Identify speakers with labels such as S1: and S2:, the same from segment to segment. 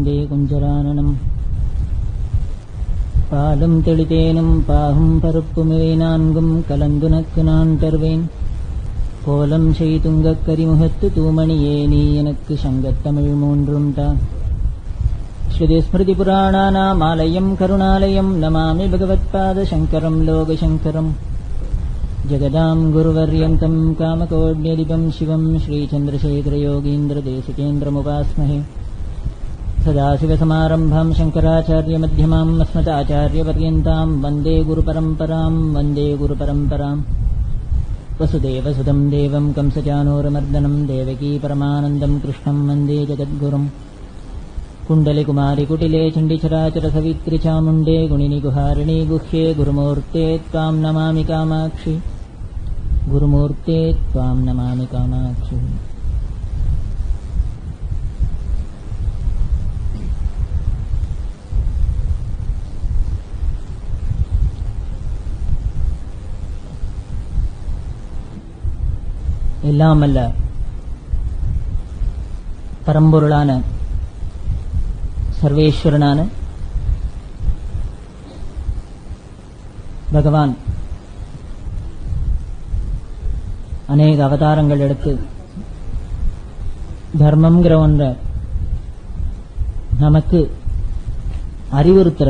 S1: வந்தே குஞ்சரானனம் பாலும் தெளிதேனும் பாகும் பருப்புமிவை நான்கும் கலந்துனக்கு நான் தருவேன் கோலம் செய்துங்கக் கரிமுகத்து தூமணியே நீ எனக்கு சங்கத்தமிழ் மூன்றும் தா श्रुतिस्मृतिपुराणानामालयम् करुणालयम् नमामि भगवत्पादशङ्करम् लोकशङ्करम् जगदाम् गुरुवर्यन्तम् कामकोड्यदिपम् शिवम् श्रीचन्द्रशेखरयोगीन्द्रदेशिकेन्द्रमुपास्महे सदाशिवसमारम्भाम् शङ्कराचार्यमध्यमाम् अस्मदाचार्यपर्यन्ताम् वन्दे गुरुपरम्पराम् वन्दे गुरुपरम्पराम् वसुदेवसुतम् देवम् कंसचानूरमर्दनम् देवकी परमानन्दम् कृष्णम् वन्दे जगद्गुरुम् कुण्डलिकुमारि कुटिले चण्डिचराचरसवित्रि चामुण्डे गुणिनि गुहारिणि गुह्ये गुरुमूर्ते त्वाम् नमामि कामाक्षि गुरुमूर्ते त्वाम् नमामि कामाक्षि எல்லாம் அல்ல பரம்பொருளான சர்வேஸ்வரனான பகவான் அநேக அவதாரங்கள் எடுத்து தர்மம்ங்கிற ஒன்ற நமக்கு அறிவுறுத்துற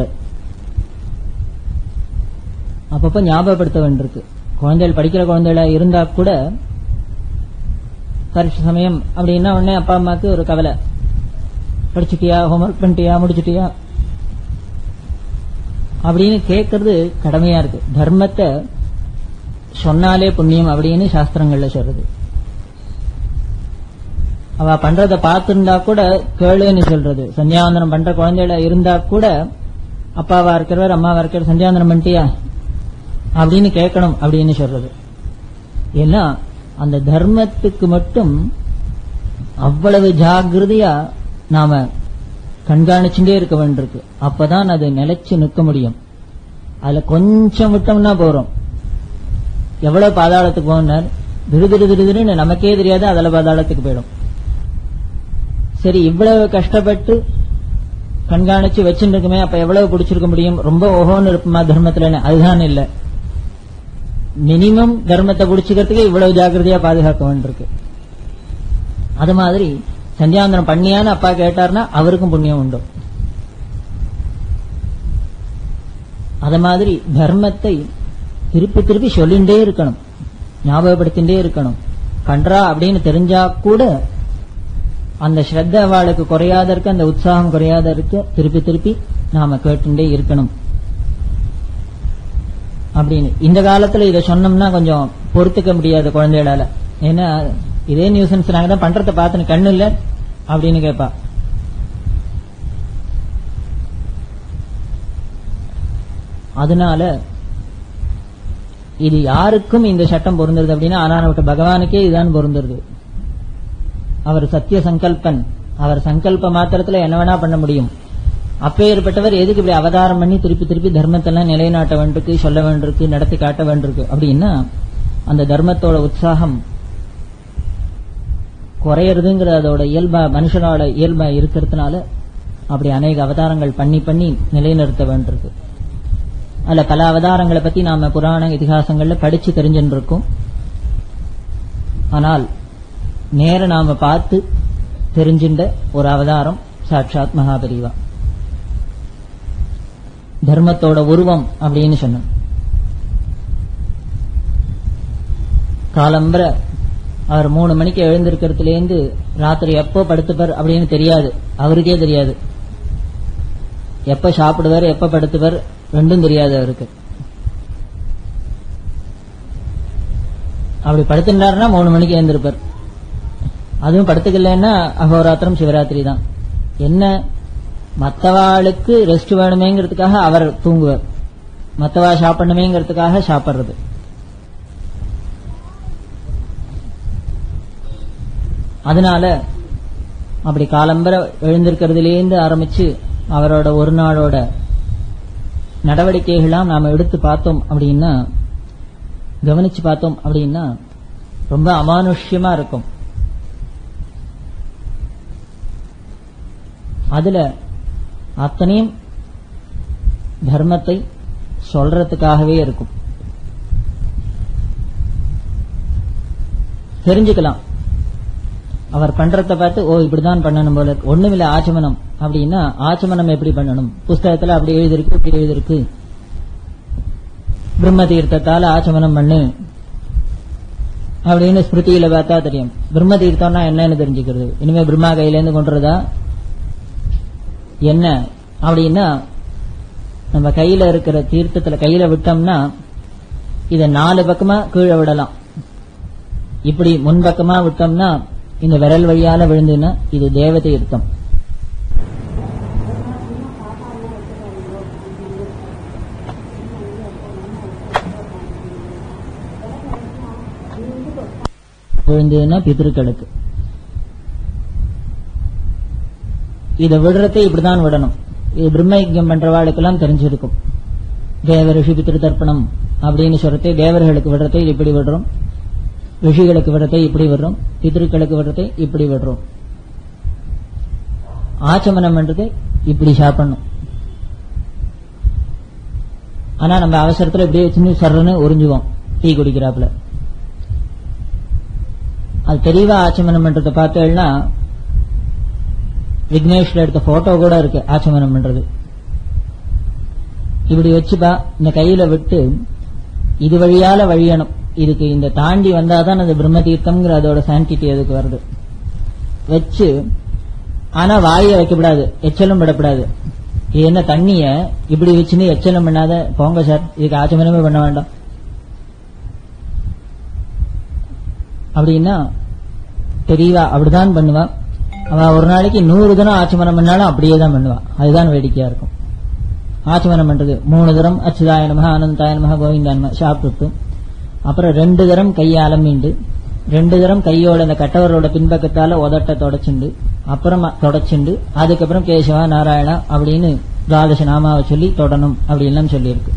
S1: அப்பப்ப ஞாபகப்படுத்த வேண்டியிருக்கு குழந்தைகள் படிக்கிற குழந்தைகளா இருந்தா கூட பரீட்சை சமயம் அப்படின்னா உடனே அப்பா அம்மாக்கு ஒரு கவலை படிச்சுட்டியா ஹோம்ஒர்க் பண்ணிட்டியா முடிச்சுட்டியா அப்படின்னு கேட்கறது கடமையா இருக்கு தர்மத்தை சொன்னாலே புண்ணியம் அப்படின்னு சாஸ்திரங்கள்ல சொல்றது அவ பண்றத பார்த்திருந்தா கூட கேளுன்னு சொல்றது சந்தியாவந்தனம் பண்ற குழந்தைகள இருந்தா கூட அப்பாவா இருக்கிறவர் அம்மாவா இருக்கிறவர் சந்தியாவந்தனம் பண்ணிட்டியா அப்படின்னு கேட்கணும் அப்படின்னு சொல்றது ஏன்னா அந்த தர்மத்துக்கு மட்டும் அவ்வளவு ஜாகிரதையா நாம கண்காணிச்சுட்டே இருக்க வேண்டியிருக்கு அப்பதான் அது நிலைச்சு நிற்க முடியும் அதுல கொஞ்சம் விட்டோம்னா போறோம் எவ்வளவு பாதாளத்துக்கு போனார் திரு திரு திரு நமக்கே தெரியாது அதுல பாதாளத்துக்கு போயிடும் சரி இவ்வளவு கஷ்டப்பட்டு கண்காணிச்சு வச்சுருக்குமே அப்ப எவ்வளவு பிடிச்சிருக்க முடியும் ரொம்ப ஓஹோன்னு இருப்போமா தர்மத்துல அதுதான் இல்ல மினிமம் தர்மத்தை பிடிச்சிக்கிறதுக்கு இவ்வளவு ஜாக்கிரதையா பாதுகாக்க வேண்டியிருக்கு அது மாதிரி சந்தியாவந்தனம் பண்ணியான்னு அப்பா கேட்டார்னா அவருக்கும் புண்ணியம் உண்டு அத மாதிரி தர்மத்தை திருப்பி திருப்பி சொல்லிண்டே இருக்கணும் ஞாபகப்படுத்திண்டே இருக்கணும் பண்றா அப்படின்னு தெரிஞ்சா கூட அந்த ஸ்ரத்த அவளுக்கு குறையாத இருக்கு அந்த உற்சாகம் குறையாத இருக்கு திருப்பி திருப்பி நாம கேட்டுட்டே இருக்கணும் அப்படின்னு இந்த காலத்துல இதை சொன்னோம்னா கொஞ்சம் பொறுத்துக்க முடியாது குழந்தைகளால ஏன்னா இதே நியூசன்ஸ் நாங்க தான் பண்றத பார்த்து கண்ணு இல்ல அப்படின்னு கேட்பா அதனால இது யாருக்கும் இந்த சட்டம் பொருந்துருது அப்படின்னா ஆனா விட்ட பகவானுக்கே இதுதான் பொருந்துருது அவர் சத்திய சங்கல்பன் அவர் சங்கல்ப மாத்திரத்துல என்ன வேணா பண்ண முடியும் அப்பேற்பட்டவர் எதுக்கு இப்படி அவதாரம் பண்ணி திருப்பி திருப்பி தர்மத்தெல்லாம் நிலைநாட்ட வேண்டிருக்கு சொல்ல வேண்டியிருக்கு நடத்தி காட்ட வேண்டியிருக்கு அப்படின்னா அந்த தர்மத்தோட உற்சாகம் குறையறதுங்கிற அதோட இயல்பா மனுஷனோட இயல்பா இருக்கிறதுனால அப்படி அநேக அவதாரங்கள் பண்ணி பண்ணி நிலைநிறுத்த வேண்டியிருக்கு அதுல பல அவதாரங்களை பத்தி நாம புராண இதிகாசங்கள்ல படிச்சு தெரிஞ்சுட்டு இருக்கோம் ஆனால் நேர நாம பார்த்து தெரிஞ்சின்ற ஒரு அவதாரம் சாட்சாத் மகாபரிவா தர்மத்தோட உருவம் அப்படின்னு சொன்னோம் காலம்பர அவர் மூணு மணிக்கு எழுந்திருக்கிறதுலேருந்து ராத்திரி எப்போ படுத்துப்பார் அப்படின்னு தெரியாது அவருக்கே தெரியாது எப்ப சாப்பிடுவார் எப்ப படுத்துவார் ரெண்டும் தெரியாது அவருக்கு அப்படி படுத்துட்டாருன்னா மூணு மணிக்கு எழுந்திருப்பார் அதுவும் படுத்துக்கலன்னா அகோராத்திரம் சிவராத்திரி தான் என்ன மற்றவாளுக்கு ரெஸ்ட் வேணுமேங்கிறதுக்காக அவர் தூங்குவார் மற்றவா சாப்பிடணுமேங்கிறதுக்காக சாப்பிட்றது அதனால அப்படி காலம்பர எழுந்திருக்கிறதுலேருந்து ஆரம்பிச்சு அவரோட ஒரு நாளோட நடவடிக்கைகளாம் நாம எடுத்து பார்த்தோம் அப்படின்னா கவனிச்சு பார்த்தோம் அப்படின்னா ரொம்ப அமானுஷ்யமா இருக்கும் அதுல அத்தனையும் தர்மத்தை சொல்றதுக்காகவே இருக்கும் தெரிஞ்சுக்கலாம் அவர் பண்றத பார்த்து ஓ இப்படிதான் பண்ணணும் போல இருக்கு ஒண்ணுமில்ல ஆச்சமனம் அப்படின்னா ஆச்சமனம் எப்படி பண்ணணும் புஸ்தகத்துல அப்படி எழுதிருக்கு இப்படி எழுதிருக்கு பிரம்ம தீர்த்தத்தால ஆச்சமனம் பண்ணு அப்படின்னு ஸ்மிருதியில பார்த்தா தெரியும் பிரம்ம தீர்த்தம்னா என்னன்னு தெரிஞ்சுக்கிறது இனிமே பிரம்மா கையில இருந்து கொண்டுறதா என்ன அப்படின்னா நம்ம கையில இருக்கிற தீர்த்தத்துல கையில விட்டோம்னா இத நாலு பக்கமா கீழே விடலாம் இப்படி முன்பக்கமா விட்டோம்னா இந்த விரல் வழியால விழுந்துன்னா இது தேவ தீர்த்தம் விழுந்ததுன்னா பித்திருக்களுக்கு இதை விடுறதை இப்படிதான் விடணும் இது பிரம்மயஜம் பண்றவாளுக்கெல்லாம் தெரிஞ்சிருக்கும் தேவ ரிஷி பித்திரு தர்ப்பணம் அப்படின்னு சொல்றதை தேவர்களுக்கு விடுறதை இப்படி விடுறோம் ரிஷிகளுக்கு விடுறதை இப்படி விடுறோம் பித்திருக்களுக்கு விடுறதை இப்படி விடுறோம் ஆச்சமனம் பண்றதை இப்படி சாப்பிடணும் ஆனா நம்ம அவசரத்துல இப்படியே சின்ன சர்றன்னு உறிஞ்சுவோம் டீ குடிக்கிறாப்புல அது தெளிவா ஆச்சமனம் பண்றதை பார்த்தேன்னா விக்னேஷ்ல எடுத்த போட்டோ கூட இருக்கு ஆச்சமனம் பண்றது இப்படி வச்சுப்பா இந்த கையில விட்டு இது வழியால வழியணும் இதுக்கு இந்த தாண்டி வந்தாதான் அது பிரம்ம தீர்த்தம்ங்கிற அதோட சான்டிட்டி அதுக்கு வருது வச்சு ஆனா வாயை வைக்கப்படாது எச்சலும் விடப்படாது இது என்ன தண்ணிய இப்படி வச்சுன்னு எச்சலம் பண்ணாத போங்க சார் இதுக்கு ஆச்சமனமே பண்ண வேண்டாம் அப்படின்னா தெரியவா அப்படிதான் பண்ணுவா அவ ஒரு நாளைக்கு நூறு தினம் ஆச்சமனம் பண்ணாலும் அப்படியே தான் பண்ணுவா அதுதான் வேடிக்கையா இருக்கும் ஆச்சமனம் பண்றது மூணு தரம் அச்சுதாய நமக ஆனந்தாய நமக கோவிந்தா நமக சாப்பிட்டுட்டு அப்புறம் ரெண்டு தரம் கையால மீண்டு ரெண்டு தரம் கையோட அந்த கட்டவரோட பின்பக்கத்தால உதட்ட தொடச்சுண்டு அப்புறமா தொடச்சுண்டு அதுக்கப்புறம் கேசவா நாராயணா அப்படின்னு துவாதச நாமாவை சொல்லி தொடணும் அப்படி எல்லாம் சொல்லியிருக்கு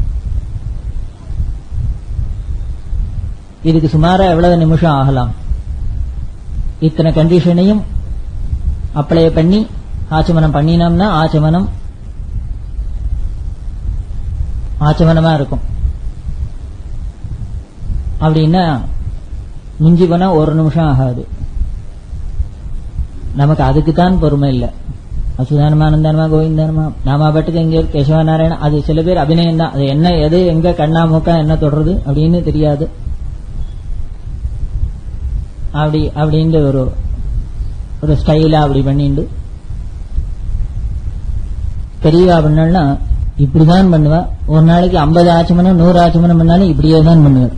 S1: இதுக்கு சுமாரா எவ்வளவு நிமிஷம் ஆகலாம் இத்தனை கண்டிஷனையும் அப்ளை பண்ணி ஆச்சமனம் பண்ணினோம்னா ஆச்சமனம் ஆச்சமனமா இருக்கும் அப்படின்னா மிஞ்சி போனா ஒரு நிமிஷம் ஆகாது நமக்கு அதுக்கு தான் பொறுமை இல்லை அச்சுதானமா ஆனந்தானமா கோவிந்தானமா நாம பாட்டுக்கு எங்க கேசவ நாராயணா அது சில பேர் அபிநயம் தான் அது என்ன எது எங்க கண்ணா மூக்கா என்ன தொடருது அப்படின்னு தெரியாது அப்படி அப்படின்ற ஒரு ஒரு ஸ்டைலா அப்படி பண்ணிண்டு பெரியவா பண்ணா இப்படிதான் பண்ணுவா ஒரு நாளைக்கு ஐம்பது ஆச்சமனம் நூறு ஆச்சமனம் பண்ணாலும் இப்படியே தான் பண்ணுவார்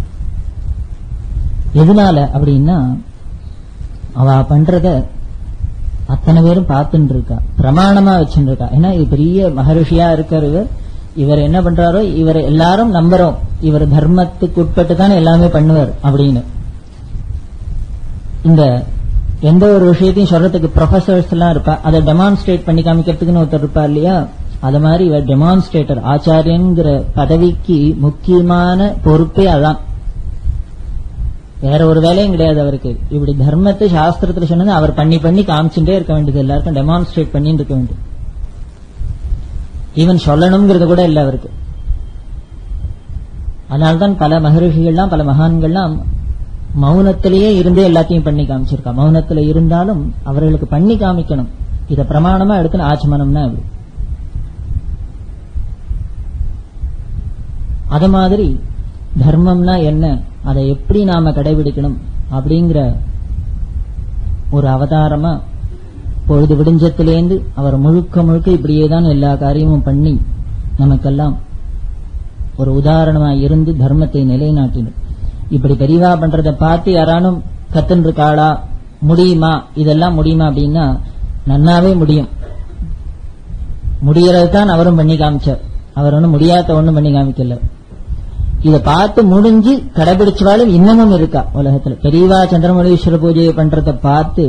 S1: எதனால அப்படின்னா அவ பண்றத அத்தனை பேரும் பார்த்துட்டு இருக்கா பிரமாணமா வச்சுட்டு இருக்கா ஏன்னா இது பெரிய மகரிஷியா இருக்கார் இவர் இவர் என்ன பண்றாரோ இவர் எல்லாரும் நம்புறோம் இவர் தர்மத்துக்கு உட்பட்டு தான் எல்லாமே பண்ணுவார் அப்படின்னு இந்த எந்த ஒரு விஷயத்தையும் சொல்றதுக்கு ப்ரொஃபசர்ஸ் எல்லாம் இருப்பா அதை டெமான்ஸ்ட்ரேட் பண்ணி காமிக்கிறதுக்குன்னு ஒருத்தர் இருப்பா இல்லையா அது மாதிரி இவர் டெமான்ஸ்ட்ரேட்டர் ஆச்சாரியங்கிற பதவிக்கு முக்கியமான பொறுப்பே அதான் வேற ஒரு வேலையும் கிடையாது அவருக்கு இப்படி தர்மத்தை சாஸ்திரத்துல சொன்னது அவர் பண்ணி பண்ணி காமிச்சுட்டே இருக்க வேண்டியது எல்லாருக்கும் டெமான்ஸ்ட்ரேட் பண்ணிட்டு இருக்க வேண்டியது ஈவன் சொல்லணுங்கிறது கூட இல்லை அவருக்கு அதனால்தான் பல மகரிஷிகள்லாம் பல மகான்கள்லாம் மௌனத்திலேயே இருந்தே எல்லாத்தையும் பண்ணி காமிச்சிருக்கா மௌனத்துல இருந்தாலும் அவர்களுக்கு பண்ணி காமிக்கணும் இத பிரமாணமா எடுக்கணும் ஆச்சமனம்னா அப்படி அத மாதிரி தர்மம்னா என்ன அதை எப்படி நாம கடைபிடிக்கணும் அப்படிங்கிற ஒரு அவதாரமா பொழுது விடிஞ்சத்திலேந்து அவர் முழுக்க முழுக்க இப்படியே தான் எல்லா காரியமும் பண்ணி நமக்கெல்லாம் ஒரு உதாரணமா இருந்து தர்மத்தை நிலைநாட்டினார் இப்படி பெரியவா பண்றத பார்த்து யாரானும் கத்துன்னு இருக்காளா முடியுமா இதெல்லாம் முடியுமா அப்படின்னா நன்னாவே முடியும் முடியறது தான் அவரும் பண்ணி காமிச்சார் அவர் ஒன்னும் முடியாத ஒண்ணும் பண்ணி காமிக்கல இத பார்த்து முடிஞ்சு கடைபிடிச்சவாளும் இன்னமும் இருக்கா உலகத்துல பெரியவா சந்திரமௌலீஸ்வர பூஜையை பண்றத பார்த்து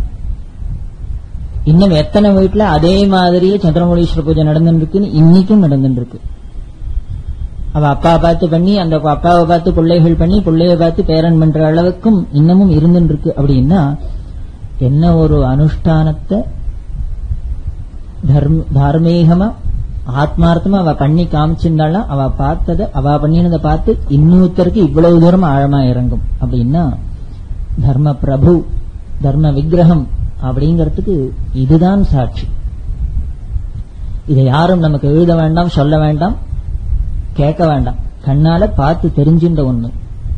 S1: இன்னும் எத்தனை வீட்டுல அதே மாதிரியே சந்திரமௌலீஸ்வர பூஜை நடந்துருக்குன்னு இன்னைக்கும் நடந்துருக்கு அவ அப்பா பார்த்து பண்ணி அந்த அப்பாவை பார்த்து பிள்ளைகள் பண்ணி பிள்ளைய பார்த்து பேரன் பண்ற அளவுக்கும் இன்னமும் இருந்துருக்கு அப்படின்னா என்ன ஒரு அனுஷ்டானத்தை தர்ம தார்மீகமா ஆத்மார்த்தமா அவ பண்ணி காமிச்சிருந்தாலும் அவ பார்த்தத அவ பண்ணினதை பார்த்து இன்னொருத்தருக்கு இவ்வளவு தூரம் ஆழமா இறங்கும் அப்படின்னா தர்ம பிரபு தர்ம விக்கிரகம் அப்படிங்கறதுக்கு இதுதான் சாட்சி இதை யாரும் நமக்கு எழுத வேண்டாம் சொல்ல வேண்டாம் கேட்க வேண்டாம் கண்ணால பார்த்து தெரிஞ்சின்ற ஒண்ணு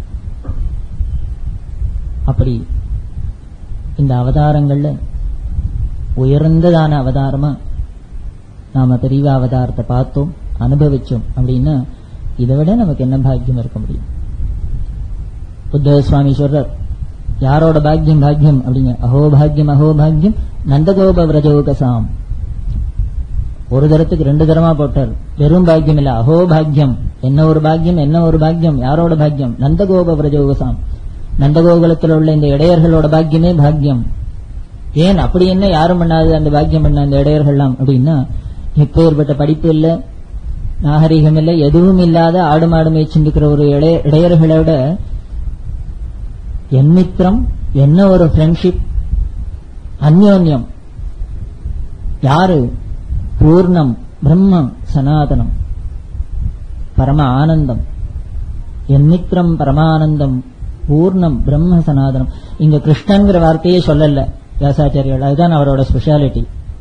S1: அப்படி இந்த அவதாரங்கள்ல உயர்ந்ததான அவதாரமா நாம பெரிய அவதாரத்தை பார்த்தோம் அனுபவிச்சோம் அப்படின்னா இதை விட நமக்கு என்ன பாக்கியம் இருக்க முடியும் புத்த சுவாமி சொல்றார் யாரோட பாக்கியம் பாக்கியம் அப்படிங்க அஹோ பாக்கியம் அஹோ பாக்கியம் நந்தகோப விரஜோகசாம் ஒரு தரத்துக்கு ரெண்டு தரமா போட்டார் வெறும் பாக்கியம் இல்ல அஹோ பாக்கியம் என்ன ஒரு பாக்கியம் என்ன ஒரு பாக்கியம் யாரோட பாக்கியம் நந்தகோப விரஜோகசாம் நந்தகோகுலத்தில் உள்ள இந்த இடையர்களோட பாக்கியமே பாக்கியம் ஏன் அப்படி என்ன யாரும் பண்ணாது அந்த பாக்கியம் பண்ண அந்த இடையர்கள்லாம் அப்படின்னா எப்பேற்பட்ட படிப்பு இல்ல நாகரிகம் இல்ல எதுவும் இல்லாத ஆடு மாடு மேய்ச்சிருக்கிற ஒரு இடைய- இடையர்களோட எண்மித்திரம் என்ன ஒரு ஃப்ரெண்ட்ஷிப் அந்யோன்யம் யாரு பூர்ணம் பிரம்மம் சனாதனம் பரம ஆனந்தம் எண்மித்திரம் பரமானந்தம் பூர்ணம் பிரம்ம சனாதனம் இங்க கிருஷ்ணன்கிற வார்த்தையே சொல்லல வியாசாச்சாரியால் அதுதான் அவரோட ஸ்பெஷாலிட்டி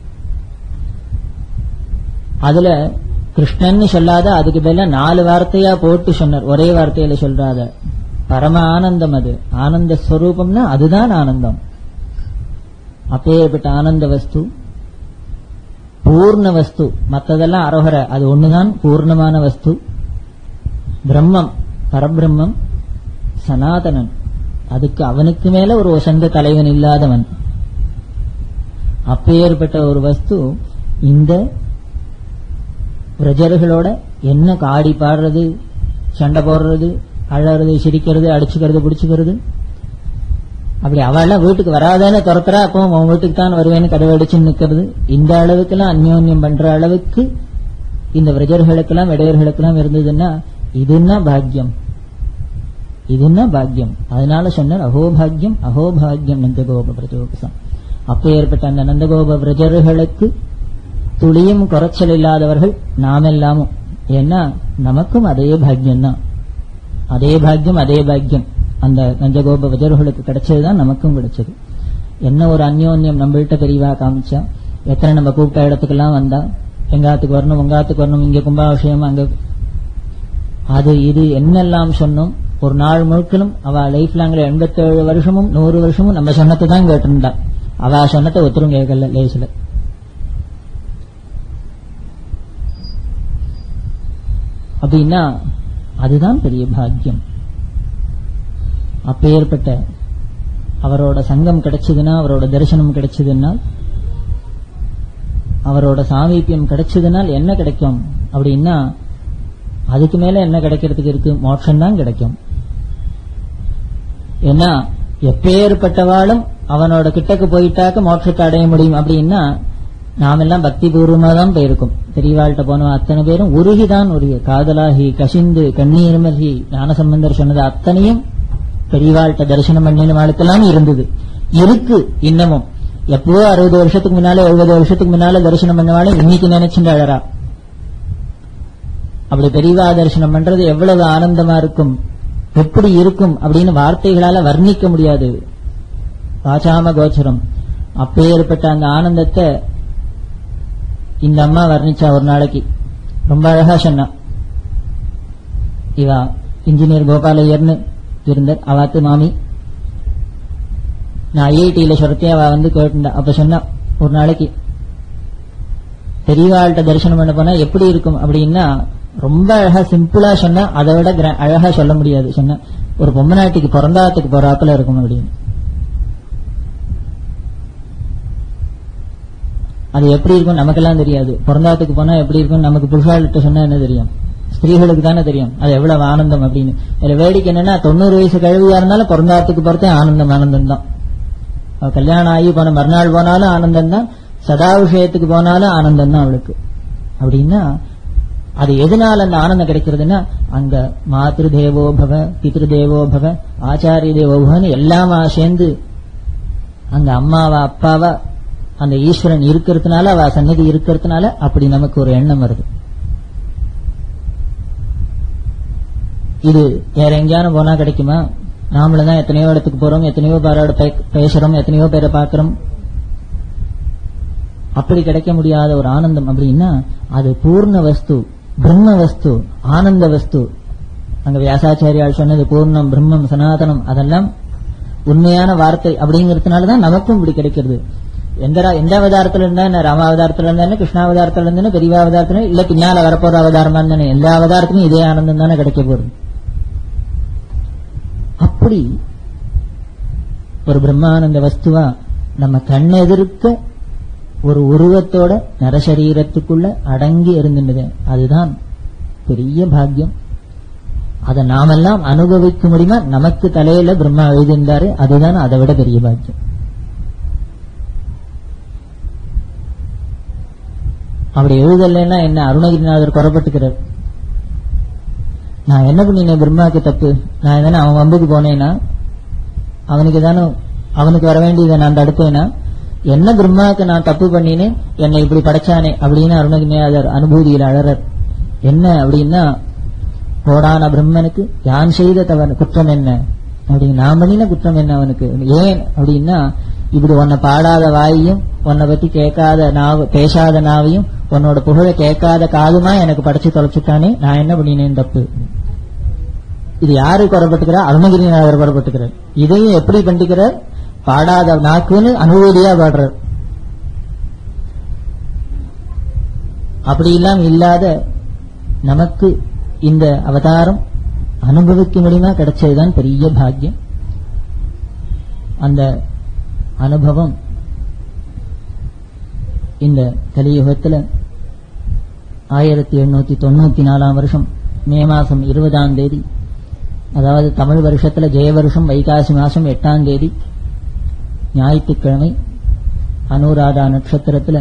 S1: அதுல கிருஷ்ணன் சொல்லாத அதுக்கு பதிலா நாலு வார்த்தையா போட்டு சொன்னார் ஒரே வார்த்தையில சொல்றாத பரம ஆனந்தம் அது ஆனந்த ஸ்வரூபம்னா அதுதான் ஆனந்தம் அப்பேற்பட்ட ஆனந்த வஸ்து பூர்ண வஸ்து மத்ததெல்லாம் அரோகர அது ஒண்ணுதான் பூர்ணமான வஸ்து பிரம்மம் பரபிரம்மம் சனாதனன் அதுக்கு அவனுக்கு மேல ஒரு வசந்த தலைவன் இல்லாதவன் அப்பேற்பட்ட ஒரு வஸ்து இந்த பிரஜர்களோட என்ன காடி பாடுறது சண்டை போடுறது அழறது சிரிக்கிறது அடிச்சுக்கிறது பிடிச்சுக்கிறது அப்படி அவெல்லாம் வீட்டுக்கு வராதேன்னு துரத்துறா அப்போ உன் வீட்டுக்கு தான் வருவேன்னு கதவை அடிச்சு நிக்கிறது இந்த அளவுக்குலாம் அந்யோன்யம் பண்ற அளவுக்கு இந்த விரஜர்களுக்கெல்லாம் இடையர்களுக்கெல்லாம் இருந்ததுன்னா இதுன்னா பாக்கியம் இதுன்னா பாக்கியம் அதனால சொன்னார் அகோபாகியம் அகோபாகியம் நந்தகோப பிரஜோகசம் அப்போ ஏற்பட்ட அந்த நந்தகோப விரஜர்களுக்கு துளியும் குறைச்சல் இல்லாதவர்கள் நாமெல்லாமும் ஏன்னா நமக்கும் அதே பாக்கியம் தான் அதே பாக்கியம் அதே பாக்கியம் அந்த நஞ்சகோப விஜர்களுக்கு கிடைச்சதுதான் நமக்கும் கிடைச்சது என்ன ஒரு அந்யோன்யம் நம்மள்கிட்ட பெரியவா காமிச்சா எத்தனை நம்ம கூப்பிட்ட இடத்துக்கெல்லாம் வந்தா எங்காத்துக்கு வரணும் உங்காத்துக்கு வரணும் இங்க கும்பாபிஷேகம் அங்க அது இது என்னெல்லாம் சொன்னோம் ஒரு நாள் முழுக்கலும் அவ லைஃப் லாங்ல எண்பத்தேழு வருஷமும் நூறு வருஷமும் நம்ம சொன்னத்தை தான் கேட்டிருந்தா அவ சொன்னதை ஒருத்தரும் கேட்கல லேசில அப்படின்னா அதுதான் பெரிய பாக்கியம் அப்பேற்பட்ட அவரோட சங்கம் கிடைச்சதுன்னா அவரோட தரிசனம் கிடைச்சதுன்னா அவரோட சாமீபியம் கிடைச்சதுனால் என்ன கிடைக்கும் அப்படின்னா அதுக்கு மேல என்ன கிடைக்கிறதுக்கு இருக்கு மோட்சம் தான் கிடைக்கும் ஏன்னா எப்பேற்பட்டவாளும் அவனோட கிட்டக்கு போயிட்டாக்க மோட்சத்தை அடைய முடியும் அப்படின்னா நாமெல்லாம் பக்தி பூர்வமா தான் போயிருக்கும் பெரியவாள்கிட்ட போன அத்தனை பேரும் உருகிதான் உருகி காதலாகி கசிந்து கண்ணீர் மல்கி ஞானசம்பந்தர் சொன்னது அத்தனையும் பெரியவாள்கிட்ட தரிசனம் பண்ணினவாளுக்கெல்லாம் இருந்தது இருக்கு இன்னமும் எப்பவோ அறுபது வருஷத்துக்கு முன்னால எழுபது வருஷத்துக்கு முன்னால தரிசனம் பண்ணவாளும் இன்னைக்கு நினைச்சுட்டு அழறா அப்படி பெரியவா தரிசனம் பண்றது எவ்வளவு ஆனந்தமா இருக்கும் எப்படி இருக்கும் அப்படின்னு வார்த்தைகளால வர்ணிக்க முடியாது வாசாம கோச்சரம் அப்பேற்பட்ட அந்த ஆனந்தத்தை இந்த அம்மா வர்ணிச்சா ஒரு நாளைக்கு ரொம்ப அழகா சொன்னா இவா இன்ஜினியர் கோபாலையர்னு இருந்தார் அவாத்து மாமி நான் ஐஐடியில சொல்றதே அவ வந்து கேட்டுண்டா அப்ப சொன்னா ஒரு நாளைக்கு பெரியவாள்கிட்ட தரிசனம் பண்ண போனா எப்படி இருக்கும் அப்படின்னா ரொம்ப அழகா சிம்பிளா சொன்னா அதை விட கிர- அழகா சொல்ல முடியாது சொன்ன ஒரு பொம்மநாட்டிக்கு பிறந்தாத்துக்கு போறாப்புல இருக்கும் அப்படின்னு அது எப்படி இருக்கும் நமக்கெல்லாம் தெரியாது பிறந்தாத்துக்கு போனா எப்படி இருக்கும் நமக்கு புருஷாள்கிட்ட சொன்னா என்ன தெரியும் ஸ்திரீகளுக்கு தானே தெரியும் அது எவ்வளவு ஆனந்தம் அப்படின்னு இதுல வேடிக்கை என்னன்னா தொண்ணூறு வயசு கழுவியா இருந்தாலும் பிறந்தாத்துக்கு பொறுத்தே ஆனந்தம் ஆனந்தம் தான் அவ கல்யாணம் ஆகி போன மறுநாள் போனாலும் ஆனந்தம் தான் சதா விஷயத்துக்கு போனாலும் ஆனந்தம் தான் அவளுக்கு அப்படின்னா அது எதனால அந்த ஆனந்தம் கிடைக்கிறதுன்னா அங்க மாத்ரு தேவோ பவ பித்ரு தேவோ பவ ஆச்சாரிய தேவோ பவன்னு எல்லாமா சேர்ந்து அங்க அம்மாவா அப்பாவா அந்த ஈஸ்வரன் இருக்கிறதுனால அவ சந்நிதி இருக்கிறதுனால அப்படி நமக்கு ஒரு எண்ணம் வருது இது வேற எங்கேயாலும் போனா கிடைக்குமா நாமளும் தான் எத்தனையோ இடத்துக்கு போறோம் எத்தனையோ பேரோட பே- பேசுறோம் எத்தனையோ பேரை பார்க்கிறோம் அப்படி கிடைக்க முடியாத ஒரு ஆனந்தம் அப்படின்னா அது பூர்ண வஸ்து பிரம்ம வஸ்து ஆனந்த வஸ்து அங்க வியாசாச்சாரியால் சொன்னது பூர்ணம் பிரம்மம் சனாதனம் அதெல்லாம் உண்மையான வார்த்தை அப்படிங்கறதுனாலதான் நமக்கும் இப்படி கிடைக்கிறது எந்த ரா- எந்த அவதாரத்துல இருந்தா என்ன ராமாவதாரத்துல இருந்தா என்ன கிருஷ்ணாவதாரத்துல இருந்தா என்ன பெரியவாவதாரத்துல இல்ல பின்னால வரப்போற அவதாரமா இருந்தானே எல்லா அவதாரத்திலும் இதே ஆனந்தம் தானே கிடைக்க போகுது அப்படி ஒரு பிரம்மானந்த வஸ்துவா நம்ம கண்ணெதிர்க்க ஒரு உருவத்தோட நரசரீரத்துக்குள்ள அடங்கி இருந்துள்ளது அதுதான் பெரிய பாக்கியம் அதை நாமெல்லாம் அனுபவிக்க முடியுமா நமக்கு தலையில பிரம்மா எழுதியிருந்தாரு அதுதான் அதை விட பெரிய பாக்கியம் அப்படி எழுதலைன்னா என்ன அருணகிரிநாதர் குறப்பட்டுக்கிறார் நான் என்ன பண்ணினேன் பிரம்மாவுக்கு தப்பு நான் எதனா அவன் வம்புக்கு போனேன்னா அவனுக்கு தானே அவனுக்கு வர வேண்டியதை நான் தடுப்பேனா என்ன பிரம்மாவுக்கு நான் தப்பு பண்ணினேன் என்னை இப்படி படைச்சானே அப்படின்னு அருணகிரிநாதர் அனுபூதியில் அழறர் என்ன அப்படின்னா கோடான பிரம்மனுக்கு யான் செய்த தவறு குற்றம் என்ன அப்படின்னு நான் பண்ணின குற்றம் என்ன அவனுக்கு ஏன் அப்படின்னா இப்படி உன்னை பாடாத வாயையும் உன்னை பத்தி கேட்காத நாவு பேசாத நாவையும் உன்னோட புகழ கேட்காத காதுமா எனக்கு படைச்சு தொலைச்சுட்டானே நான் என்ன பண்ணினேன் தப்பு இது யாரு குறப்பட்டுக்கிறார் அருணகிரிநாதர் குறப்பட்டுக்கிறார் இதையும் எப்படி பண்ணிக்கிறார் பாடாத நாக்குன்னு அனுபூதியா பாடுறார் அப்படி எல்லாம் இல்லாத நமக்கு இந்த அவதாரம் அனுபவிக்க முடியுமா கிடைச்சதுதான் பெரிய பாக்கியம் அந்த அனுபவம் இந்த கலியுகத்துல ஆயிரத்தி எண்ணூத்தி தொண்ணூத்தி நாலாம் வருஷம் மே மாசம் இருபதாம் தேதி அதாவது தமிழ் வருஷத்துல ஜெய வருஷம் வைகாசி மாசம் எட்டாம் தேதி ஞாயிற்றுக்கிழமை அனுராதா நட்சத்திரத்துல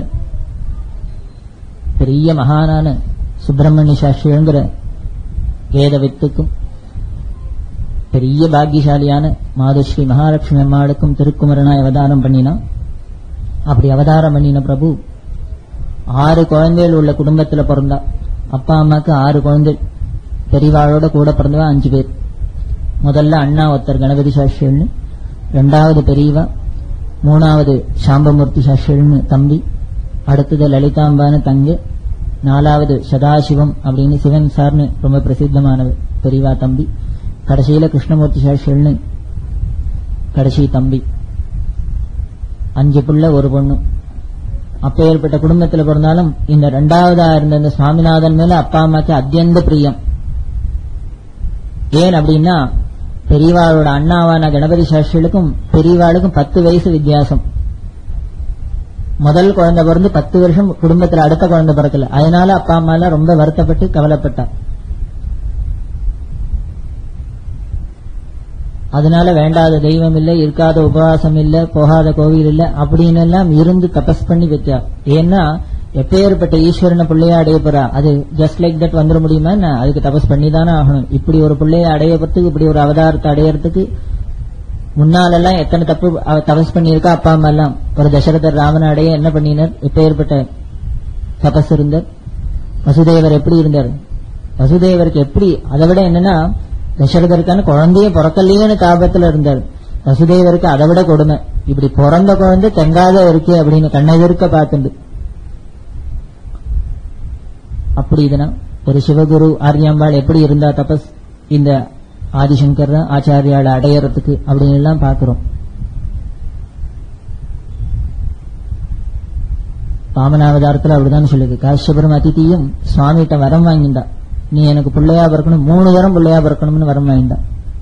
S1: பெரிய மகானான சுப்பிரமணிய சாஸ்திரிங்கிற வேத வித்துக்கும் பெரிய பாக்கியசாலியான மாதுஸ்ரீ மகாலட்சுமி அம்மாளுக்கும் திருக்குமரனாய் அவதாரம் பண்ணினான் அப்படி அவதாரம் பண்ணின பிரபு ஆறு குழந்தைகள் உள்ள குடும்பத்துல பிறந்தா அப்பா அம்மாக்கு ஆறு குழந்தை பெரியவாளோட கூட பிறந்தவா அஞ்சு பேர் முதல்ல அண்ணா ஒருத்தர் கணபதி சாஸ்திரின்னு ரெண்டாவது பெரியவா மூணாவது சாம்பமூர்த்தி சாஸ்திரின்னு தம்பி அடுத்தது லலிதாம்பான்னு தங்க நாலாவது சதாசிவம் அப்படின்னு சிவன் சார்னு ரொம்ப பிரசித்தமானவர் பெரியவா தம்பி கடைசியில கிருஷ்ணமூர்த்தி சாஸ்திரின்னு கடைசி தம்பி அஞ்சு புள்ள ஒரு பொண்ணு அப்பேற்பட்ட குடும்பத்துல பிறந்தாலும் இந்த ரெண்டாவதா இருந்த இந்த சுவாமிநாதன் மேல அப்பா அம்மாக்கு அத்தியந்த பிரியம் ஏன் அப்படின்னா பெரியவாளோட அண்ணாவான கணபதி சாஸ்திரிகளுக்கும் பெரியவாளுக்கும் பத்து வயசு வித்தியாசம் முதல் குழந்தை பிறந்து பத்து வருஷம் குடும்பத்துல அடுத்த குழந்தை பிறக்கல அதனால அப்பா அம்மா எல்லாம் ரொம்ப வருத்தப்பட்டு கவலைப்பட்டா அதனால வேண்டாத தெய்வம் இல்ல இருக்காத உபவாசம் இல்ல போகாத கோவில் இல்ல அப்படின்னு எல்லாம் இருந்து தபஸ் பண்ணி வச்சா ஏன்னா எப்பேற்பட்ட ஈஸ்வரனை பிள்ளைய அடைய போறா அது ஜஸ்ட் லைக் தட் வந்துட முடியுமா என்ன அதுக்கு தபஸ் பண்ணி தானே ஆகணும் இப்படி ஒரு பிள்ளைய அடையறதுக்கு இப்படி ஒரு அவதாரத்தை அடையறதுக்கு முன்னாலெல்லாம் எத்தனை தப்பு அவ தபஸ் பண்ணியிருக்கா அப்பா அம்மா எல்லாம் ஒரு தசரதர் ராமனை அடைய என்ன பண்ணினர் எப்பேற்பட்ட தபஸ் இருந்தார் வசுதேவர் எப்படி இருந்தார் வசுதேவருக்கு எப்படி அதை விட என்னன்னா தசரதருக்கான குழந்தைய பிறக்கலையேன்னு காபத்துல இருந்தார் வசுதேவருக்கு அதை விட கொடுமை இப்படி பிறந்த குழந்தை தெங்காத இருக்கு அப்படின்னு கண்ணெதிர்க்க பார்த்துண்டு அப்படி இதுனா ஒரு சிவகுரு ஆரியாம்பாள் எப்படி இருந்தா தபஸ் இந்த ஆதிசங்கர் ஆச்சாரியால அடையறதுக்கு அப்படின்னு எல்லாம் பாக்குறோம் பாமனாவதாரத்துல அப்படிதான் சொல்லுது காஷ்யபுரம் அதிதியும் சுவாமிகிட்ட வரம் வாங்கிண்டா நீ எனக்கு பிள்ளையா பிறக்கணும் மூணு வரம் பிள்ளையா பிறக்கணும்னு வரம் வாங்கிண்டா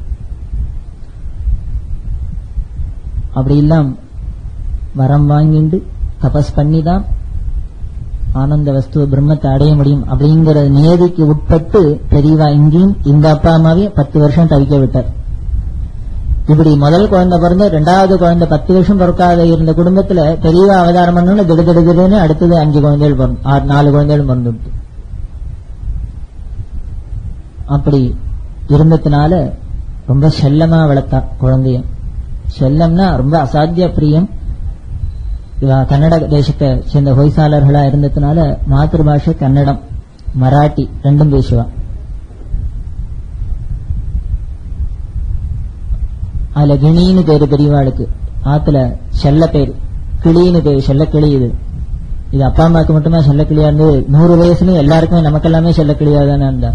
S1: அப்படி இல்லாம் வரம் வாங்கிண்டு தபஸ் பண்ணிதான் ஆனந்த வஸ்துவ பிரம்மத்தை அடைய முடியும் அப்படிங்கிற நியதிக்கு உட்பட்டு பெரியவா இங்கேயும் இந்த அப்பா அம்மாவையும் பத்து வருஷம் தவிக்க விட்டார் இப்படி முதல் குழந்தை பிறந்த ரெண்டாவது குழந்தை பத்து வருஷம் பிறக்காத இருந்த குடும்பத்துல பெரியவா அவதாரம் பண்ணணும்னு திடு திடு திடுன்னு அடுத்தது அஞ்சு குழந்தைகள் பிறந்து ஆறு நாலு குழந்தைகள் பிறந்துட்டு அப்படி இருந்ததுனால ரொம்ப செல்லமா வளர்த்தா குழந்தைய செல்லம்னா ரொம்ப அசாத்திய பிரியம் இவ கன்னட தேசத்தை சேர்ந்த ஹொய்சாளர்களா இருந்ததுனால மாத்திரு பாஷை கன்னடம் மராட்டி ரெண்டும் பேசுவா அதுல கிணின்னு பேரு பெரியவாளுக்கு ஆத்துல செல்ல பேர் கிளின்னு பேரு செல்ல கிளி இது இது அப்பா அம்மாவுக்கு மட்டுமே செல்ல கிளியா இருந்து நூறு வயசுலயும் எல்லாருக்குமே நமக்கெல்லாமே செல்ல கிளியா தானே இருந்தா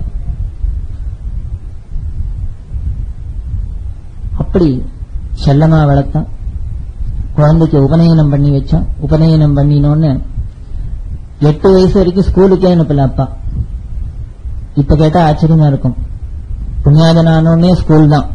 S1: அப்படி செல்லமா வளர்த்தான் குழந்தைக்கு உபநயனம் பண்ணி வச்சான் உபநயனம் பண்ணினோன்னு எட்டு வயசு வரைக்கும் ஸ்கூலுக்கே அனுப்பல அப்பா இப்ப கேட்டா ஆச்சரியமா இருக்கும் புண்ணியாதனானோடனே ஸ்கூல் தான்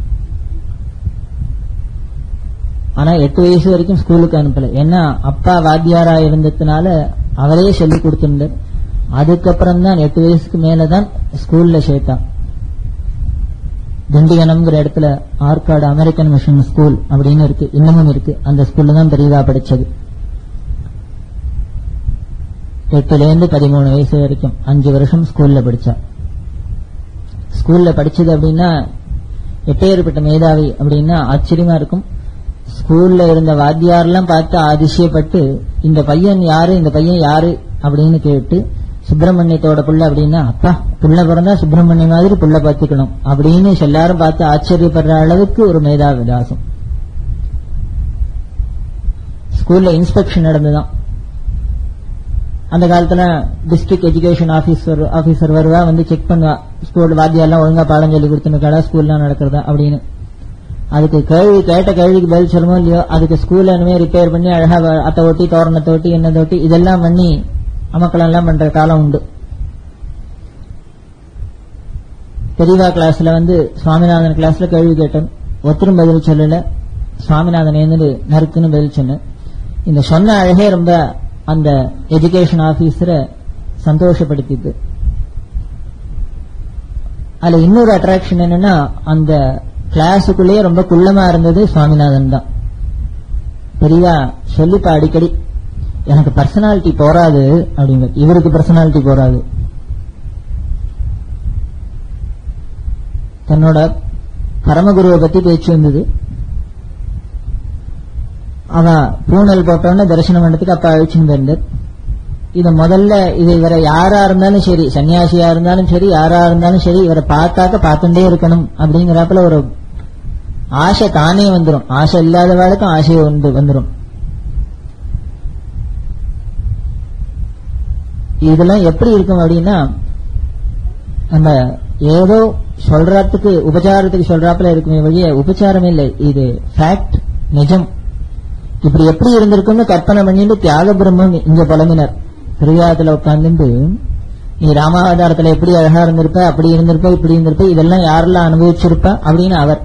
S1: ஆனா எட்டு வயசு வரைக்கும் ஸ்கூலுக்கு அனுப்பல ஏன்னா அப்பா வாத்தியாரா இருந்ததுனால அவரே சொல்லி கொடுத்திருந்தார் அதுக்கப்புறம் தான் எட்டு வயசுக்கு மேலதான் ஸ்கூல்ல சேர்த்தான் திண்டிவனம்ங்கிற இடத்துல ஆற்காடு அமெரிக்கன் மிஷன் ஸ்கூல் அப்படின்னு இருக்கு இன்னமும் இருக்கு அந்த ஸ்கூல்ல தான் பெரியதா படிச்சது எட்டுல இருந்து பதிமூணு வயசு வரைக்கும் அஞ்சு வருஷம் ஸ்கூல்ல படிச்சா ஸ்கூல்ல படிச்சது அப்படின்னா எப்பேற்பட்ட மேதாவி அப்படின்னா ஆச்சரியமா இருக்கும் ஸ்கூல்ல இருந்த வாத்தியாரெல்லாம் பார்த்து அதிசயப்பட்டு இந்த பையன் யாரு இந்த பையன் யாரு அப்படின்னு கேட்டு சுப்பிரமணியத்தோட புள்ள அப்படின்னா அப்பா புள்ள பிறந்தா சுப்பிரமணிய மாதிரி புள்ள பார்த்துக்கணும் அப்படின்னு எல்லாரும் பார்த்து ஆச்சரியப்படுற அளவுக்கு ஒரு மேதா விலாசம் ஸ்கூல்ல இன்ஸ்பெக்ஷன் நடந்துதான் அந்த காலத்துல டிஸ்ட்ரிக்ட் எஜுகேஷன் ஆபீசர் ஆபீசர் வருவா வந்து செக் பண்ணுவா ஸ்கூல் வாத்தியாரெல்லாம் ஒழுங்கா பாடம் சொல்லி கொடுத்துருக்காடா ஸ்கூல்லாம் நடக்கிறதா அப்படின்னு அதுக்கு கேள்வி கேட்ட கேள்விக்கு பதில் சொல்லுமோ இல்லையோ அதுக்கு ஸ்கூல்ல இனிமே ரிப்பேர் பண்ணி அழகா வ- அத்தை ஒட்டி தோரணத்தை ஒட்டி என்ன ஒட்டி இதெல்லாம் பண்ணி அமக்களம் எல்லாம் பண்ற காலம் உண்டு பெரியவா கிளாஸ்ல வந்து சுவாமிநாதன் கிளாஸ்ல கேள்வி கேட்டேன் ஒருத்தரும் பதில் சொல்லல சுவாமிநாதன் எழுந்து நறுக்குன்னு பதில் சொன்னேன் இந்த சொன்ன அழகே ரொம்ப அந்த எஜுகேஷன் ஆபீசரை சந்தோஷப்படுத்திது அதுல இன்னொரு அட்ராக்ஷன் என்னன்னா அந்த கிளாஸுக்குள்ளேயே ரொம்ப குள்ளமா இருந்தது சுவாமிநாதன் தான் பெரியவா சொல்லிப்பா அடிக்கடி எனக்கு பர்சனாலிட்டி போராது அப்படிங்க இவருக்கு பர்சனாலிட்டி போராது தன்னோட பரமகுருவை பத்தி பேச்சு வந்தது அவன் பூனல் போட்டோன்னு தரிசனம் பண்ணதுக்கு அப்ப அழிச்சுட்டு இருந்தார் இத முதல்ல இது இவரை யாரா இருந்தாலும் சரி சன்னியாசியா இருந்தாலும் சரி யாரா இருந்தாலும் சரி இவரை பார்த்தாக்க பார்த்துட்டே இருக்கணும் அப்படிங்கிறப்பல ஒரு ஆசை தானே வந்துரும் ஆசை இல்லாதவாளுக்கும் ஆசை வந்து வந்துரும் இதெல்லாம் எப்படி இருக்கும் அப்படின்னா நம்ம ஏதோ சொல்றதுக்கு உபச்சாரத்துக்கு சொல்றாப்புல இருக்குமே வழிய உபச்சாரம் இல்லை இது ஃபேக்ட் நிஜம் இப்படி எப்படி இருந்திருக்கும்னு கற்பனை பண்ணிட்டு தியாக பிரம்மம் இங்க புலம்பினர் திருவிழாத்துல உட்கார்ந்துட்டு நீ ராமாவதாரத்துல எப்படி அழகா இருந்திருப்ப அப்படி இருந்திருப்ப இப்படி இருந்திருப்ப இதெல்லாம் யாரெல்லாம் அனுபவிச்சிருப்ப அப்படின்னு அவர்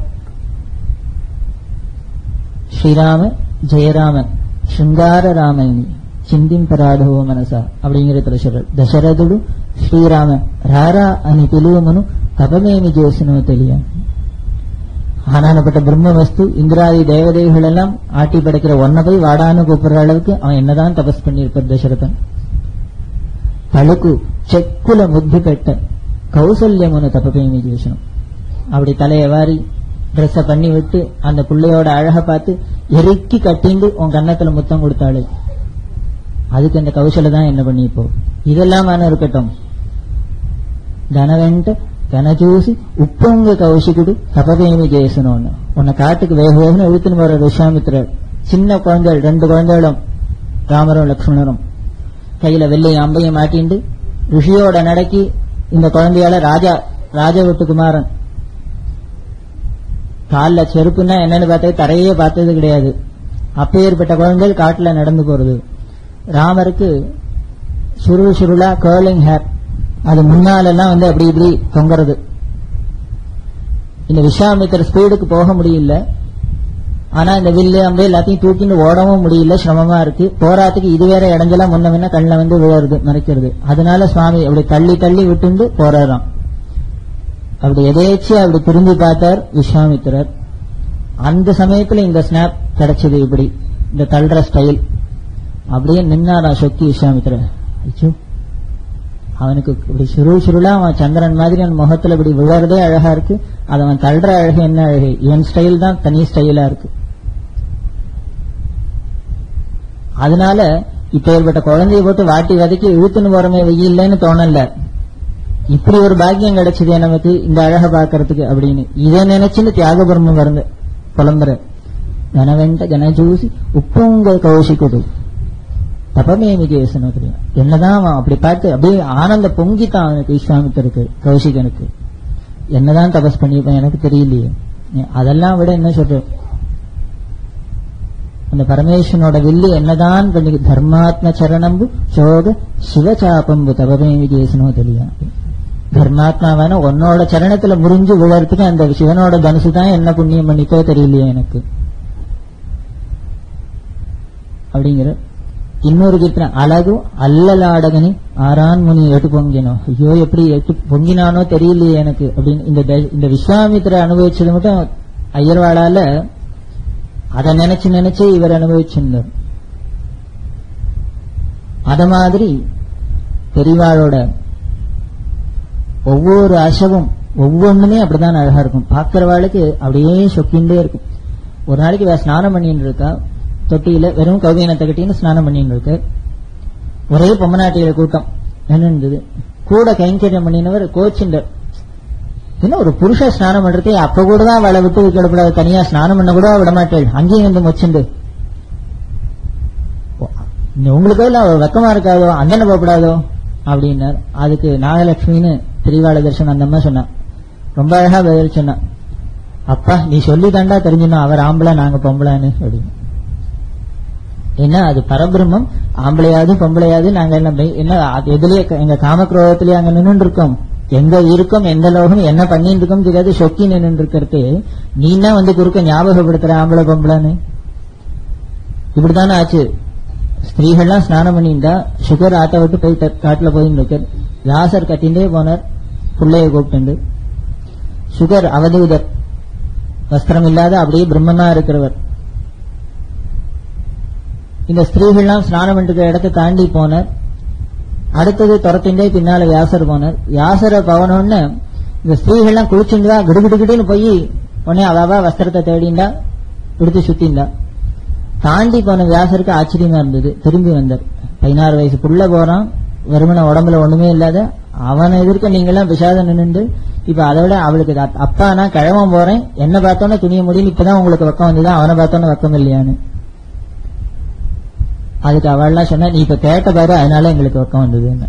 S1: ஸ்ரீராம ஜெயராம శృంగార రామయని చింతింపరాధవ మనస அப்படிங்கிற சொல்றார் தசரதுడు శ్రీరామ రారా అని పిలువమును தபமேமி ஜோசினோ தெரிய ஆனானப்பட்ட பிரம்ம வஸ்து இந்திராதி தேவதைகள் எல்லாம் ஆட்டி படைக்கிற ஒன்ன போய் வாடான்னு கூப்பிடுற அளவுக்கு அவன் என்னதான் தபஸ் பண்ணியிருப்பார் தசரதன் పలుకు చెక్కుల ముద్దు పెట్ట கௌசல்யமுன தப்பமேமி ஜோசனம் அப்படி தலையை வாரி ட்ரெஸ்ஸ பண்ணி விட்டு அந்த பிள்ளையோட அழக பார்த்து இறுக்கி கட்டிண்டு உன் கன்னத்துல முத்தம் கொடுத்தாளு அதுக்கு அந்த கௌசல தான் என்ன பண்ணி இப்போ இதெல்லாம் இருக்கட்டும் தனவென்ట తన చూసి ఉప్పొంగ కౌశికుడు తపవేమి చేసినోன்னு உன்னை காட்டுக்கு வேக வேகன்னு இழுத்துன்னு போற விஸ்வாமித்திரர் சின்ன குழந்தைகள் ரெண்டு குழந்தைகளும் ராமரும் லக்ஷ்மணரும் கையில வெள்ளையும் அம்பையும் மாட்டிண்டு ரிஷியோட நடக்கி இந்த குழந்தையால ராஜா ராஜவட்டுக்குமாரன் கால்ல செருப்புன்னா என்னன்னு பார்த்தா தரையே பார்த்தது கிடையாது அப்பேற்பட்ட குழந்தைகள் காட்டுல நடந்து போறது ராமருக்கு சுருள் சுருளா கேர்லிங் ஹேர் அது முன்னாலெல்லாம் வந்து அப்படி இப்படி தொங்குறது இந்த விஸ்வாமித்திர ஸ்பீடுக்கு போக முடியல ஆனா இந்த வில்லு அம்பு எல்லாத்தையும் தூக்கிட்டு ஓடவும் முடியல சிரமமா இருக்கு போராத்துக்கு இது வேற இடைஞ்சலாம் முன்ன முன்ன கண்ணில் வந்து விழுறது மறைக்கிறது அதனால சுவாமி அப்படி தள்ளி தள்ளி விட்டுண்டு போறாராம் அப்படி எதேச்சியா அப்படி திரும்பி பார்த்தார் விஸ்வாமித்திரர் அந்த சமயத்துல இந்த ஸ்னாப் கிடைச்சது இப்படி இந்த தள்ளுற ஸ்டைல் அப்படியே நின்னாரா சொக்கி விஸ்வாமித்திரர் ஐயோ அவனுக்கு இப்படி சுருள் சுருளா அவன் சந்திரன் மாதிரி அவன் முகத்துல இப்படி விழறதே அழகா இருக்கு அது அவன் தள்ளுற அழகு என்ன அழகு இவன் ஸ்டைல் தான் தனி ஸ்டைலா இருக்கு அதனால இப்ப ஏற்பட்ட குழந்தைய போட்டு வாட்டி வதக்கி இழுத்துன்னு போறமே வெயில்லன்னு தோணல இப்படி ஒரு பாக்கியம் கிடைச்சதே நமக்கு இந்த அழக பாக்குறதுக்கு அப்படின்னு இதை நினைச்சுன்னு தியாக பிரம்மம் வருது புலம்புற ధనవెంట జన చూసి ఉప్పొంగ కౌశికుడు தபமேமி கேசனும் தெரியும் என்னதான் அவன் அப்படி பார்த்து அப்படியே ஆனந்த பொங்கித்தான் அவனுக்கு விஸ்வாமித்தருக்கு கௌஷிகனுக்கு என்னதான் தபஸ் பண்ணிருப்பான் எனக்கு தெரியலையே அதெல்லாம் விட என்ன சொல்ற அந்த பரமேஸ்வரனோட வில்லு என்னதான் பண்ணி தர்மாத்ம சரணம்பு சோக சிவசாபம்பு தபமேமி கேசனோ தெரியும் தர்மாத்மாவான உன்னோட சரணத்துல முறிஞ்சு விழறதுக்கு அந்த சிவனோட தனுசு தான் என்ன புண்ணியம் பண்ணிக்கோ தெரியலையே எனக்கு அப்படிங்கிற இன்னொரு கீர்த்தனை அழகு அல்லலாடகனி ஆறான் முனி எட்டு பொங்கினோ ஐயோ எப்படி எட்டு பொங்கினானோ தெரியலையே எனக்கு அப்படின்னு இந்த த- இந்த விஸ்வாமித்திர அனுபவிச்சது மட்டும் ஐயர்வாளால அதை நினைச்சு நினைச்சு இவர் அனுபவிச்சிருந்தார் அத மாதிரி பெரியவாளோட ஒவ்வொரு அசவும் ஒவ்வொன்றுமே அப்படிதான் அழகா இருக்கும் பாக்குறவாளுக்கு அப்படியே சொக்கிண்டே இருக்கும் ஒரு நாளைக்கு இவ ஸ்நானம் பண்ணிட்டு இருக்கா தொட்டியில வெறும் கௌதீனத்தை கட்டின்னு ஸ்நானம் பண்ணிட்டு இருக்கு ஒரே பொம்மநாட்டியில கூட்டம் என்ன இருந்தது கூட கைங்கரியம் பண்ணினவர் கோச்சிண்டர் என்ன ஒரு புருஷ ஸ்நானம் பண்றதே அப்ப கூட தான் அவளை விட்டு வைக்கப்படாது தனியா ஸ்நானம் பண்ண கூட விட மாட்டேள் அங்கேயும் வந்து மொச்சுண்டு உங்களுக்கு இல்ல வெக்கமா இருக்காதோ அந்தன போகப்படாதோ அப்படின்னார் அதுக்கு நாகலட்சுமின்னு திரிவாள தர்ஷன் அந்த அம்மா சொன்னா ரொம்ப அழகா பதில் சொன்னா அப்பா நீ சொல்லி தாண்டா தெரிஞ்சுனா அவர் ஆம்பளை நாங்க பொம்பளைன்னு அப்படின்னு ஏன்னா அது பரபிரம்மம் ஆம்பளையாது பொம்பளையாது நாங்க என்ன பை- என்ன அது எதுலயே க- எங்க காமக்ரோகத்திலேயே அங்க நின்று இருக்கோம் எங்க இருக்கோம் எந்த லோகம் என்ன பண்ணிட்டு இருக்கோம் தெரியாது சொக்கி நின்று இருக்கிறது நீ தான் வந்து குறுக்க ஞாபகப்படுத்துற ஆம்பளை பொம்பளைன்னு இப்படித்தானே ஆச்சு ஸ்திரீகள்லாம் ஸ்நானம் பண்ணிட்டா சுகர் ஆட்ட விட்டு போய் காட்டுல போயின்னு இருக்கார் வியாசர் கத்திண்டே போனார் பிள்ளைய கூப்பிட்டு சுகர் அவதூதர் வஸ்திரம் இல்லாத அப்படியே பிரம்மமா இருக்கிறவர் இந்த ஸ்திரீகள்லாம் ஸ்நானம் பண்ணிருக்கிற இடத்தை தாண்டி போனார் அடுத்தது துரத்திண்டே பின்னால வியாசர் போனார் வியாசரை பவனம்னு இந்த ஸ்திரீகள்லாம் குளிச்சுண்டா கிடுகிடுகிடுன்னு போய் உடனே அவாவா வஸ்திரத்தை தேடிண்டா எடுத்து சுத்திண்டா தாண்டி போன வியாசருக்கு ஆச்சரியமா இருந்தது திரும்பி வந்தார் பதினாறு வயசு புள்ள போறான் வெறுமன உடம்புல ஒண்ணுமே இல்லாத அவனை எதிர்க்க நீங்க எல்லாம் விஷாதம் நின்று இப்ப அதை விட அவளுக்கு இது அப்- அப்பா நான் கிழவன் போறேன் என்ன பார்த்தோன்னே துணிய முடியும் இப்பதான் உங்களுக்கு வெக்கம் வந்துதான் அவனை பார்த்தோன்னே வெக்கம் இல்லையான்னு அதுக்கு அவள்லாம் சொன்னா நீ இப்ப கேட்ட பாரு அதனால எங்களுக்கு வெக்கம் வந்ததுன்னு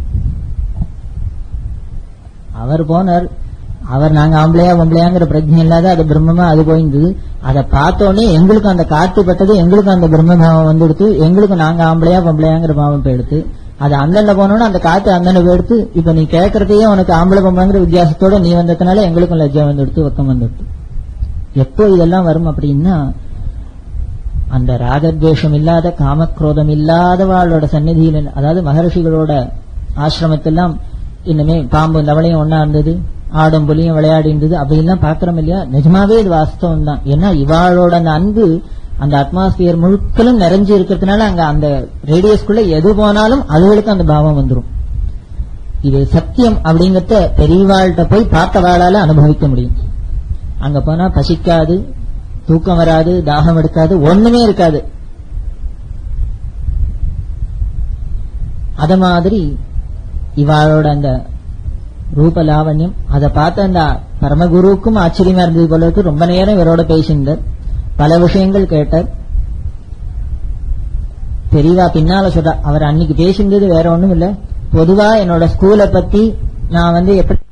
S1: அவர் போனார் அவர் நாங்க ஆம்பளையா பொம்பளையாங்கிற பிரஜை இல்லாத அது பிரம்மமா அது போயிருந்தது அதை பார்த்தோன்னே எங்களுக்கும் அந்த காத்து பட்டது எங்களுக்கும் அந்த பிரம்ம பாவம் வந்துடுத்து எங்களுக்கும் நாங்க ஆம்பளையா பொம்பளையாங்கிற பாவம் போயிடுத்து அது அந்தண்ட போனோன்னு அந்த காத்து அந்தண்ட போயிடுத்து இப்ப நீ கேட்கறதையே உனக்கு ஆம்பளை பொம்பளைங்கிற வித்தியாசத்தோட நீ வந்ததுனால எங்களுக்கும் லஜ்ஜா வந்துடுத்து வெக்கம் வந்துடுத்து எப்போ இதெல்லாம் வரும் அப்படின்னா அந்த ராகத்வேஷம் இல்லாத காமக்ரோதம் இல்லாதவாளோட சந்நிதியில அதாவது மகர்ஷிகளோட ஆசிரமத்தெல்லாம் இன்னுமே பாம்பு தவளையும் ஒன்னா இருந்தது ஆடும் புலியும் விளையாடி இருந்தது அப்படிலாம் பாக்குறோம் இல்லையா நிஜமாவே இது வாஸ்தவம் தான் ஏன்னா இவாளோட அந்த அன்பு அந்த அட்மாஸ்பியர் முழுக்கலும் நிறைஞ்சு இருக்கிறதுனால அங்க அந்த ரேடியஸ்குள்ள எது போனாலும் அதுகளுக்கு அந்த பாவம் வந்துரும் இது சத்தியம் அப்படிங்கறத பெரியவாள்கிட்ட போய் பார்த்தவாளால அனுபவிக்க முடியும் அங்க போனா பசிக்காது தூக்கம் வராது தாகம் எடுக்காது ஒண்ணுமே இருக்காது அத மாதிரி இவாளோட அந்த ரூப லாவண்யம் அதை பார்த்த அந்த பரமகுருவுக்கும் ஆச்சரியமா இருந்தது போல இருக்கு ரொம்ப நேரம் இவரோட பேசினார் பல விஷயங்கள் கேட்டார் பெரியவா பின்னால சொல்ற அவர் அன்னைக்கு பேசினது வேற ஒண்ணும் இல்ல பொதுவா என்னோட ஸ்கூலை பத்தி நான் வந்து எப்படி